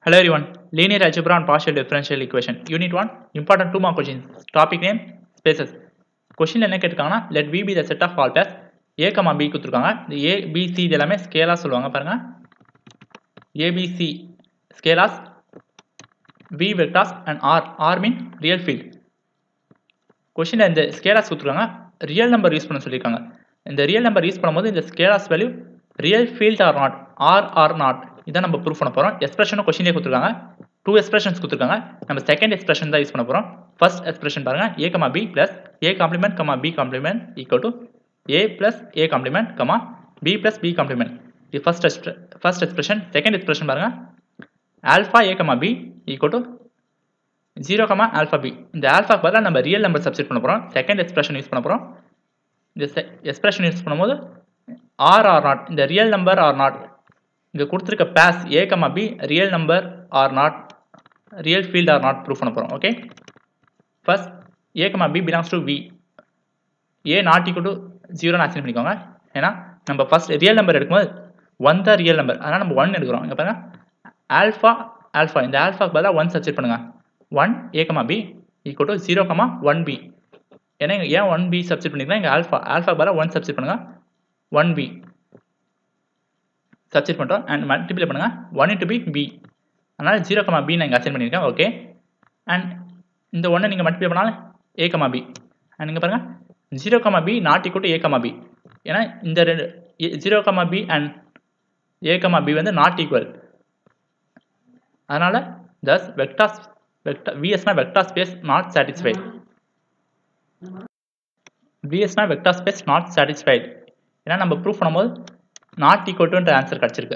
Hello everyone. Linear algebra and partial differential equation. Unit 1. Important two more questions. Topic name spaces. Question என்ன கேட்டிருக்காங்கன்னா let v be the set of all pairs a comma b கொடுத்துருக்காங்க இந்த a b c இது எல்லாமே ஸ்கேலா சொல்லுவாங்க பாருங்க a b c scalars v vectors and r r mean real field கொஷினில் இந்த ஸ்கேலாஸ் கொடுத்துருக்காங்க ரியல் நம்பர் யூஸ் பண்ண சொல்லியிருக்காங்க இந்த ரியல் நம்பர் யூஸ் பண்ணும்போது இந்த scalars value real field or not R or not இதான் நம்ம ப்ரூவ் பண்ண போகிறோம் எக்ஸ்பிரஷனும் கொஷினே கொடுத்துருக்காங்க டூ எக்ஸ்பிரஷன்ஸ் கொடுத்துருக்காங்க நம்ம செகண்ட் எக்ஸ்பிரஷன் தான் யூஸ் பண்ண போகிறோம் ஃபர்ஸ்ட் எக்ஸ்பிரஷன் பாருங்க A comma B plus A complement comma B complement equal to A plus A complement comma B plus B complement இது first first expression second expression பாருங்க alpha A comma B equal to zero comma alpha B இந்த ஆல்ஃபாக்கு பதிலாக நம்ம real number substitute பண்ண போகிறோம் second expression use பண்ண போகிறோம் இந்த எக்ஸ்பிரஷன் யூஸ் பண்ணும்போது ஆர் ஆர் நாட் இந்த ரியல் நம்பர் ஆர் நாட் இங்கே கொடுத்துருக்க pairs A comma B real number or not real field or not prove பண்ண போகிறோம் okay first A comma B belongs to V A not equal to ஜீரோன்னு assign பண்ணிக்கோங்க ஏன்னா நம்ம first real number எடுக்கும்போது one தான் ரியல் நம்பர் அதனால் நம்ம ஒன் எடுக்கிறோம் இங்கே பாருங்க ஆல்ஃபா ஆல்ஃபா இந்த ஆல்ஃபாக்கு பதிலாக ஒன் சப்ஸ்டிட் பண்ணுங்க one A comma B equal to zero comma one B ஏன்னா இங்கே ஏன் ஒன் பி சப்ஸ்டிட் பண்ணிக்கலாம் இங்கே ஆல்ஃபா ஆல்ஃபா பதிலாக ஒன் சப்ஸ்டிட் பண்ணுங்க ஒன் பி சப்ஸ்டிட் பண்ணுறோம் அண்ட் மல்டிப்ளை பண்ணுங்க ஒன் இன்ட்டு பி பி அதனால் ஜீரோ கமா பி நான் இங்கே அசைன் பண்ணியிருக்கேன் ஓகே அண்ட் இந்த ஒன்றை நீங்கள் மல்டிப்ளை பண்ணாலும் ஏ கமா பி அண்ட் இங்கே பாருங்கள் zero comma B not equal to A comma B ஏன்னா இந்த ரெண்டு zero comma B and A comma B வந்து நாட் ஈக்குவல் அதனால் தஸ் வெக்டாஸ் வெக்டா விஎஸ்னா வெக்டா ஸ்பேஸ் நாட் சாட்டிஸ்ஃபைட் விஎஸ்னா வெக்டா ஸ்பேஸ் நாட் சாட்டிஸ்ஃபைட் ஏன்னா நம்ம ப்ரூவ் பண்ணும்போது நாட் ஈக்குவல் டுன்ற ஆன்சர் கிடச்சிருக்கு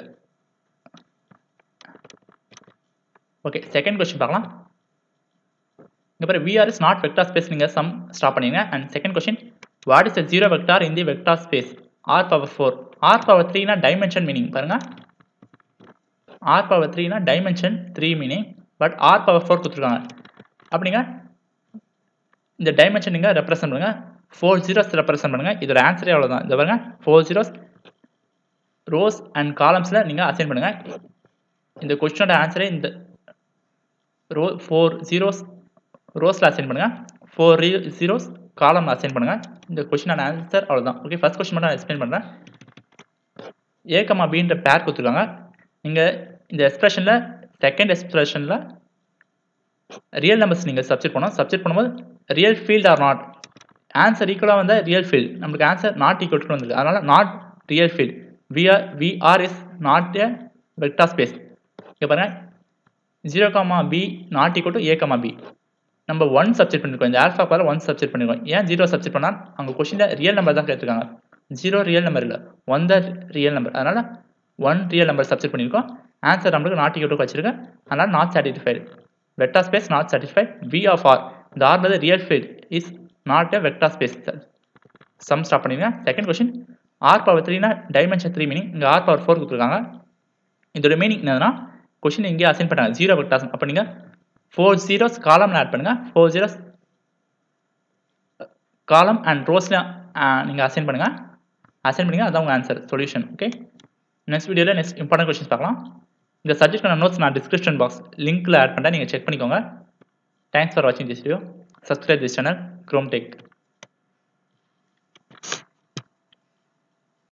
ஓகே செகண்ட் கொஸ்டின் பார்க்கலாம் இங்கே பாரு V R is not vector space நீங்கள் சம் ஸ்டாப் பண்ணிங்க and second question what is the zero vector in the vector space R power four R power த்ரீனா டைமென்ஷன் மீனிங் பாருங்க R power த்ரீனா dimension three meaning but R power four கொடுத்துருக்காங்க அப்படிங்க இந்த dimension நீங்கள் represent பண்ணுங்க four zeros represent பண்ணுங்க இதோட ஆன்சரே அவ்வளோதான் இந்த பாருங்க ஃபோர் ஜீரோஸ் ரோஸ் அண்ட் காலம்ஸில் நீங்கள் அசைன் பண்ணுங்க இந்த கொஸ்டினோட ஆன்சரே இந்த ரோ ஃபோர் ஜீரோஸ் ரோஸில் அசைன் பண்ணுங்கள் ஃபோர் ரீ ஜீரோஸ் காலம் அசைன் பண்ணுங்கள் இந்த கொஷினான ஆன்சர் அவ்வளோதான் ஓகே ஃபஸ்ட் கொஸ்டின் மட்டும் நான் எக்ஸ்பிளைன் பண்ணுறேன் ஏகமா பின்ற பேர் கொடுத்துருக்காங்க நீங்கள் இந்த எக்ஸ்பிரஷனில் செகண்ட் எக்ஸ்பிரஷனில் ரியல் நம்பர்ஸ் நீங்கள் சப்ஜெக்ட் பண்ணோம் சப்ஜெக்ட் பண்ணும்போது real field or not answer ஈக்குவலாக வந்தால் ரியல் ஃபீல்ட் நம்மளுக்கு ஆன்சர் நாட் ஈக்குவல் டு வந்துருக்கு அதனால் not real field V R V R is not a vector space இங்கே பாருங்கள் zero comma B not equal to A comma B நம்ம one subject பண்ணிருக்கோம் இந்த ஆல்ஃபா பார் ஒன் சப்ஜெக்ட் பண்ணிருக்கோம் ஏன் ஜீரோ சப்ஜெக்ட் பண்ணால் அங்கே கொஸ்டினில் ரியல் நம்பர் தான் கேட்டிருக்காங்க ஜீரோ ரியல் நம்பர் இல்லை ஒன் த ரியல் நம்பர் அதனால் ஒன் ரியல் நம்பர் சப்ஜெக்ட் பண்ணியிருக்கோம் ஆன்சர் நம்மளுக்கு நாட் ஈக்குவல் டு வச்சிருக்கேன் அதனால் not satisfied vector space not satisfied V of R இந்த ஆர் வந்து real field is not a vector space some stop பண்ணிடுங்க second question R power த்ரீனா dimension three meaning இங்கே R power four கொடுத்துருக்காங்க இதோட meaning என்னதுன்னா கொஷின் இங்கே assign பண்ணாங்க ஜீரோ வெக்டாஸ் அப்போ நீங்கள் ஃபோர் ஜீரோஸ் காலம்ல ஆட் பண்ணுங்கள் ஃபோர் ஜீரோஸ் காலம் அண்ட் ரோஸில் நீங்கள் அசைன் பண்ணுங்கள் அசைன் பண்ணுங்கள் அதான் உங்கள் ஆன்சர் சொல்யூஷன் ஓகே நெக்ஸ்ட் வீடியோவில் நெக்ஸ்ட் இம்பார்ட்டன்ட் கொஸ்டின்ஸ் பார்க்கலாம் இந்த சப்ஜெக்டான நோட்ஸ் நான் டிஸ்கிரிப்ஷன் பாக்ஸ் லிங்க்கில் ஆட் பண்ணுறேன் நீங்கள் செக் பண்ணிக்கோங்க தேங்க்ஸ் ஃபார் வாட்சிங் this video subscribe this channel Chrome tech